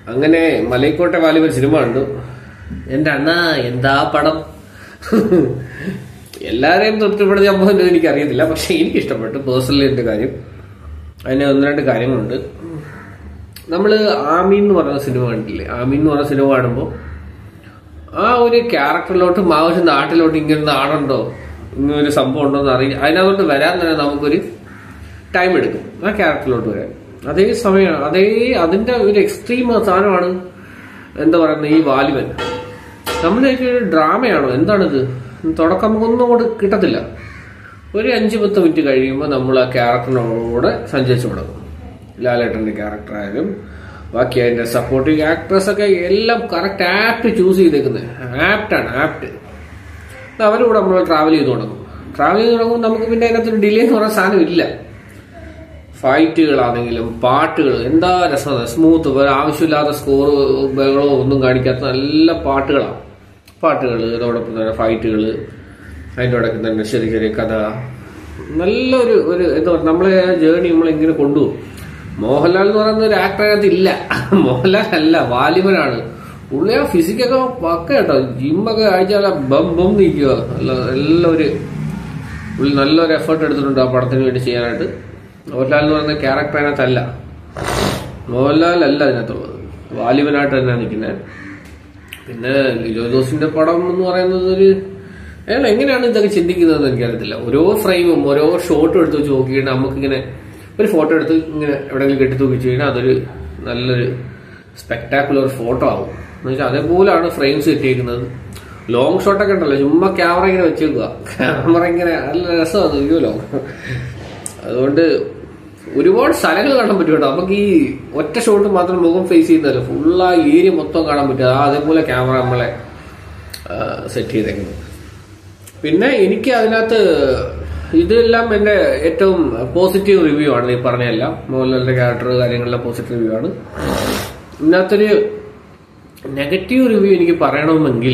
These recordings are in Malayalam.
അങ്ങനെ മലൈക്കോട്ടെ വാലിബൻ സിനിമ കണ്ടു എന്റെ അണ്ണ എന്താ പടം എല്ലാരെയും തൃപ്തിപ്പെടുത്തിയ അമ്മ എനിക്ക് അറിയത്തില്ല പക്ഷെ എനിക്ക് ഇഷ്ടപ്പെട്ടു പേഴ്സണലി എന്റെ കാര്യം അതിന് ഒന്ന് രണ്ട് കാര്യങ്ങളുണ്ട് നമ്മള് ആമീൻ എന്ന് പറയുന്ന സിനിമ കണ്ടില്ലേ ആമീൻ എന്ന് പറയുന്ന സിനിമ കാണുമ്പോൾ ആ ഒരു ക്യാരക്ടറിലോട്ട് ആ ഒരു നാട്ടിലോട്ട് ഇങ്ങനെ നാടുണ്ടോ ഇങ്ങനെ ഒരു സംഭവം ഉണ്ടോ എന്ന് അറിയാം അതിനകത്തോട്ട് വരാൻ തന്നെ നമുക്കൊരു ടൈം എടുക്കും ആ ക്യാരക്ടറിലോട്ട് വരാൻ അതേ സമയമാണ് അതേ അതിന്റെ ഒരു എക്സ്ട്രീം സാധനമാണ് എന്താ പറയുന്നത് ഈ വാലിബൻ നമ്മളിലേക്ക് ഒരു ഡ്രാമയാണോ എന്താണിത് തുടക്കം നമുക്കൊന്നും അങ്ങോട്ട് കിട്ടത്തില്ല ഒരു അഞ്ച് പത്ത് മിനിറ്റ് കഴിയുമ്പോൾ നമ്മൾ ആ ക്യാരക്ടറിനോട് സഞ്ചരിച്ചു തുടങ്ങും ലാലേട്ടന്റെ ക്യാരക്ടർ ആയാലും ബാക്കി അതിന്റെ സപ്പോർട്ടിങ് ആക്ട്രസ് ഒക്കെ എല്ലാം കറക്റ്റ് ആപ്റ്റ് ചൂസ് ചെയ്തേക്കുന്നത് ആപ്റ്റാണ് ആപ്റ്റ് അവരുടെ നമ്മൾ ട്രാവൽ ചെയ്ത് തുടങ്ങും ട്രാവൽ ചെയ്ത് തുടങ്ങുമ്പോൾ നമുക്ക് പിന്നെ അതിനകത്തൊരു ഡിലേ എന്ന് പറയുന്ന സാധനം ഇല്ല ഫൈറ്റുകളാണെങ്കിലും പാട്ടുകൾ എന്താ രസമാണ് സ്മൂത്ത് ആവശ്യമില്ലാത്ത സ്കോർ ബഹളോ ഒന്നും കാണിക്കാത്ത നല്ല പാട്ടുകളാണ് പാട്ടുകൾ അതോടൊപ്പം തന്നെ ഫൈറ്റുകൾ അതിൻ്റെ ഇടയ്ക്ക് തന്നെ ചെറിയ ചെറിയ കഥ നല്ലൊരു ഒരു എന്താ പറയുക നമ്മളെ ജേണി നമ്മളിങ്ങനെ കൊണ്ടുപോകും മോഹൻലാൽ എന്ന് പറയുന്ന ഒരു ആക്ടറിനകത്ത് ഇല്ല മോഹൻലാൽ അല്ല വാലിബനാണ് പുള്ളി ആ ഫിസിക്കൊക്കെ പക്ക കേട്ടോ ജിമ്മൊക്കെ അയച്ചാൽ ബം ബം നിൽക്കുക നല്ല നല്ല ഒരു പുള്ളി നല്ലൊരു എഫേർട്ട് എടുത്തിട്ടുണ്ട് ആ പടത്തിന് വേണ്ടി ചെയ്യാനായിട്ട് മോഹൻലാൽ എന്ന് പറയുന്ന ക്യാരക്ടർ അതിനകത്തല്ല മോഹൻലാൽ അല്ല അതിനകത്തുള്ളത് വാലിബനായിട്ട് തന്നെയാണ് നിൽക്കുന്നത് പിന്നെ ലിജോ ജോസിന്റെ പടം എന്ന് പറയുന്നത് ഒരു അയാൾ എങ്ങനെയാണ് ഇതൊക്കെ ചിന്തിക്കുന്നതെന്ന് എനിക്കറിയത്തില്ല ഓരോ ഫ്രെയിമും ഓരോ ഷോട്ടും എടുത്ത് വെച്ച് നോക്കിയിട്ട് നമുക്കിങ്ങനെ ഒരു ഫോട്ടോ എടുത്ത് ഇങ്ങനെ എവിടെയെങ്കിലും കെട്ടി തൂക്കിച്ച് കഴിഞ്ഞാൽ അതൊരു നല്ലൊരു സ്പെക്ടാക്കുലർ ഫോട്ടോ ആവും എന്ന് വെച്ചാൽ അതേപോലെയാണ് ഫ്രെയിംസ് കിട്ടിയിരിക്കുന്നത് ലോങ് ഷോട്ടൊക്കെ ഉണ്ടല്ലോ ചുമ്മാ ക്യാമറ ഇങ്ങനെ വെച്ചേക്കുക ക്യാമറ ഇങ്ങനെ നല്ല രസമാണ് ഇരിക്കുമല്ലോ അതുകൊണ്ട് ഒരുപാട് സ്ഥലങ്ങൾ കാണാൻ പറ്റും കേട്ടോ നമുക്ക് ഈ ഒറ്റ ഷോട്ട് മാത്രം മുഖം ഫേസ് ചെയ്യുന്നതല്ല ഫുൾ ആ ഏരിയ മൊത്തം കാണാൻ പറ്റും ആ അതേപോലെ ക്യാമറ നമ്മളെ സെറ്റ് ചെയ്തേക്കുന്നത് പിന്നെ എനിക്ക് അതിനകത്ത് ഇതെല്ലാം എന്റെ ഏറ്റവും പോസിറ്റീവ് റിവ്യൂ ആണ് ഈ പറഞ്ഞതെല്ലാം മോഹൻലാലിന്റെ ക്യാരക്ടർ കാര്യങ്ങളിലെ പോസിറ്റീവ് റിവ്യൂ ആണ് ഇതിനകത്തൊരു നെഗറ്റീവ് റിവ്യൂ എനിക്ക് പറയണമെങ്കിൽ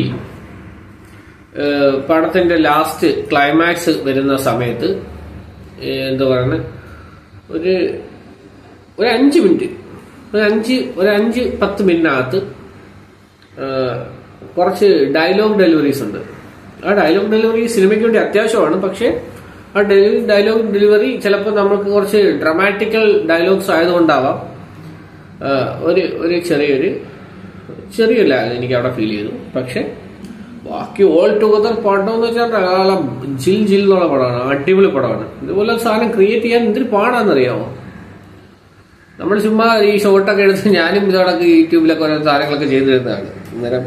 ഏഹ്, പടത്തിന്റെ ലാസ്റ്റ് ക്ലൈമാക്സ് വരുന്ന സമയത്ത് ഏഹ്, എന്താ പറയുന്നത് ഒരു ഒരു അഞ്ച് മിനിറ്റ് ഒരു അഞ്ച് ഒരു അഞ്ച് പത്ത് മിനിറ്റിനകത്ത് ഏഹ്, കുറച്ച് ഡയലോഗ് ഡെലിവറീസ് ഉണ്ട് ആ ഡയലോഗ് ഡെലിവറി സിനിമയ്ക്ക് വേണ്ടി അത്യാവശ്യമാണ് പക്ഷേ ആ ഡയലോഗ് ഡെലിവറി ചിലപ്പോൾ നമുക്ക് കുറച്ച് ഡ്രമാറ്റിക്കൽ ഡയലോഗ്സ് ആയതുകൊണ്ടാവാം ഏഹ്, ഒരു ഒരു ചെറിയൊരു ചെറിയ ലാഗ് എനിക്ക് അവിടെ ഫീൽ ചെയ്തു പക്ഷെ ബാക്കി ഓൾ ടുഗദർ പടം എന്ന് വെച്ചാൽ നല്ല ജിൽ ജിൽ എന്നുള്ള പടമാണ് അടിപൊളി പടമാണ് ഇതുപോലെ ഒരു സാധനം ക്രിയേറ്റ് ചെയ്യാൻ എന്തൊരു പാടാണെന്നറിയാമോ നമ്മൾ ചുമ്മാ ഈ ഷോട്ടൊക്കെ എടുത്ത് ഞാനും ഇതോടൊക്കെ യൂട്യൂബിലൊക്കെ ഓരോ സാധനങ്ങളൊക്കെ ചെയ്തു തരുന്നതാണ് അന്നേരം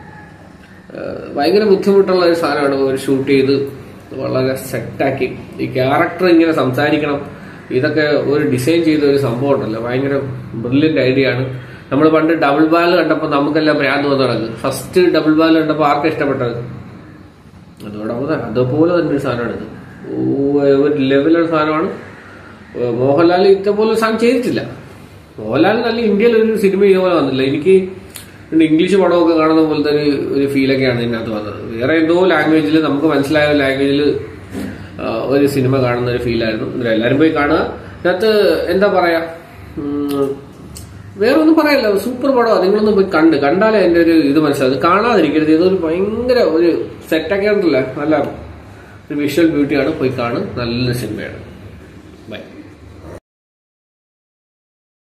ഏഹ്, ഭയങ്കര ബുദ്ധിമുട്ടുള്ള ഒരു സാധനമാണ് ഒരു ഷൂട്ട് ചെയ്ത് വളരെ സെറ്റാക്കി ഈ ക്യാരക്ടർ ഇങ്ങനെ സംസാരിക്കണം ഇതൊക്കെ ഒരു ഡിസൈൻ ചെയ്ത ഒരു സംഭവം ഉണ്ടല്ലോ ഭയങ്കര ബ്രില്യൻ്റ് ഐഡിയ ആണ് നമ്മൾ പണ്ട് ഡബിൾ ബാൽ കണ്ടപ്പോൾ നമുക്കെല്ലാം ഭ്രാന്ത് വന്നു നടക്കും ഫസ്റ്റ് ഡബിൾ ബാൽ കണ്ടപ്പോൾ ആർക്കും ഇഷ്ടപ്പെട്ടത് അതോടൊപ്പം തന്നെ അതുപോലെ തന്നെ ഒരു സാധനമാണ് ഇത് ഓ, ഒരു ലെവലുള്ള സാധനമാണ് ഏഹ് മോഹൻലാൽ ഇതേപോലെ ഒരു സാധനം ചെയ്തിട്ടില്ല മോഹൻലാൽ നല്ല ഇന്ത്യയിൽ ഒരു സിനിമ ഇതുപോലെ വന്നില്ല എനിക്ക് പിന്നെ ഇംഗ്ലീഷ് പടമൊക്കെ കാണുന്ന പോലത്തെ ഒരു ഒരു ഫീലൊക്കെയാണ് ഇതിനകത്ത് വന്നത് വേറെ എന്തോ ലാംഗ്വേജിൽ നമുക്ക് മനസ്സിലായ ലാംഗ്വേജിൽ ഒരു സിനിമ കാണുന്ന ഒരു ഫീലായിരുന്നു ഇതിൽ എല്ലാവരും പോയി കാണുക ഇതിനകത്ത് എന്താ പറയാ ഉം, വേറെ ഒന്നും പറയല്ല സൂപ്പർ പടമാണ് നിങ്ങളൊന്ന് പോയി കണ്ട് കണ്ടാലേ എന്റെ ഒരു ഇത് മനസ്സിലാവും കാണാതിരിക്കരുത് ഇതൊരു ഭയങ്കര ഒരു സെറ്റൊക്കെ ഉണ്ടല്ലേ നല്ല ഒരു വിഷ്വൽ ബ്യൂട്ടിയാണ് പോയി കാണും നല്ലൊരു സിനിമയാണ്